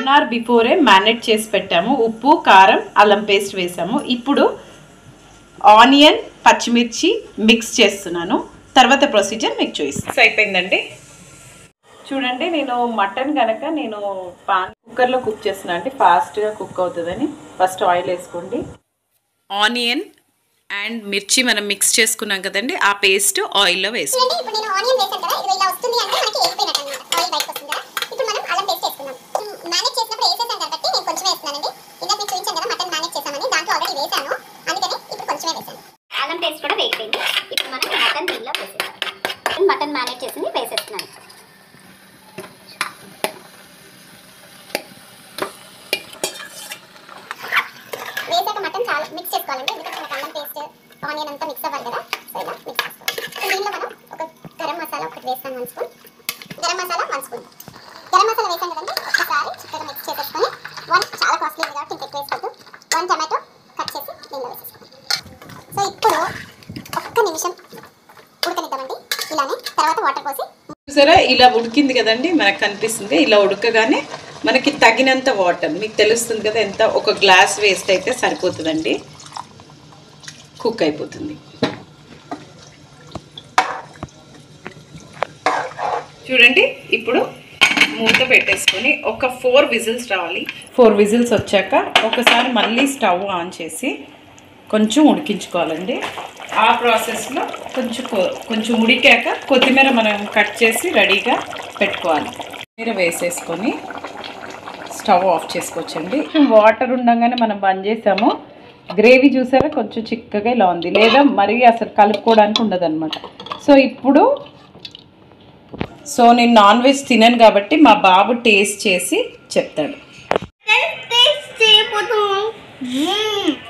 one hour before marinate చేసి పెట్టాము ఉప్పు కారం అల్లం పేస్ట్ వేసాము ఇప్పుడు ఆనియన్ పచ్చిమిర్చి మిక్స్ చేస్తున్నాను తర్వాత ప్రొసీజర్ మీకు చూపిస్తాను అయిపోయిందండి చూడండి నేను మటన్ కనుక నేను పాన్ కుక్కర్లో కుక్ చేస్తున్నా అంటే ఫాస్ట్గా కుక్ అవుతుందని ఫస్ట్ ఆయిల్ వేసుకోండి ఆనియన్ అండ్ మిర్చి మనం మిక్స్ చేసుకున్నాం కదండి ఆ పేస్ట్ ఆయిల్లో వేసుకోండి చూడండి ఇప్పుడు నేను ఆనియన్ వేసాను కదా ఇది ఇలా వస్తుంది అంటే మనకి వేగిపోయినట్టు అనమాట ఆయిల్ బయటకు వస్తుంది కదా ఇప్పుడు మనం అల్లం పేస్ట్ వేసుకుందాం మేనేజ్ చేసినప్పుడు వేసేసాను కాబట్టి నేను కొంచెం వేస్తున్నానండి ఇందాక మీకు చూపించాను కదా మటన్ మేనేజ్ చేసామని దాంట్లో ఆల్రెడీ వేసాను అందుకని ఇప్పుడు కొంచెమే వేసాను అల్లం పేస్ట్ కూడా వేగిపోయింది ఇప్పుడు మనం మటన్ దీనిలో వేసేసాం మటన్ మేనేజ్ చేసింది వేసేస్తున్నాను వేసాక మటన్ చాలా మిక్స్ చేసుకోవాలండి ఎందుకంటే మనకు అల్లం పేస్ట్ ఆనియన్ అంతా మిక్స్ అవ్వాలి కదా సో ఇలా మిక్స్ చేసుకోవాలి సో దీనిలో మనం ఒక గరం మసాలా ఒకటి వేస్తాం one spoon garam masala one spoon garam masala వేసాం కదండి ఒకసారి చిక్కగా మిక్స్ చేసేసుకొని వన్ చాలా కాస్ట్లీ ఉంది కాబట్టి ఇంకెక్కువ వేసుకోవద్దు వన్ టమాటో కట్ చేసి దీనిలో వేసేసుకోవాలి సో ఇప్పుడు ఒక్క నిమిషం ఉడకనిద్దామండి ఇలానే తర్వాత వాటర్ పోసి చూసారా ఇలా ఉడికింది కదండి మనకు కనిపిస్తుంది ఇలా ఉడకగానే మనకి తగినంత వాటర్ మీకు తెలుస్తుంది కదా ఎంత ఒక గ్లాస్ వేస్ట్ అయితే సరిపోతుందండి కుక్ అయిపోతుంది చూడండి ఇప్పుడు మూత పెట్టేసుకొని ఒక ఫోర్ విజిల్స్ రావాలి ఫోర్ విజిల్స్ వచ్చాక ఒకసారి మళ్ళీ స్టవ్ ఆన్ చేసి కొంచెం ఉడికించుకోవాలండి ఆ ప్రాసెస్లో కొంచెం కొ- కొంచెం ఉడికాక కొత్తిమీర మనం కట్ చేసి రెడీగా పెట్టుకోవాలి కొత్తిమీర వేసేసుకొని స్టవ్ ఆఫ్ చేసుకోవచ్చండి వాటర్ ఉండగానే మనం బంద్ చేసాము గ్రేవీ చూసారా కొంచెం చిక్కగా ఇలా ఉంది లేదా మరీ అసలు కలుపుకోవడానికి ఉండదు సో ఇప్పుడు సో నేను నాన్ వెజ్ తినను కాబట్టి మా బాబు టేస్ట్ చేసి చెప్తాడు టేస్ట్ చేయబోతున్నాం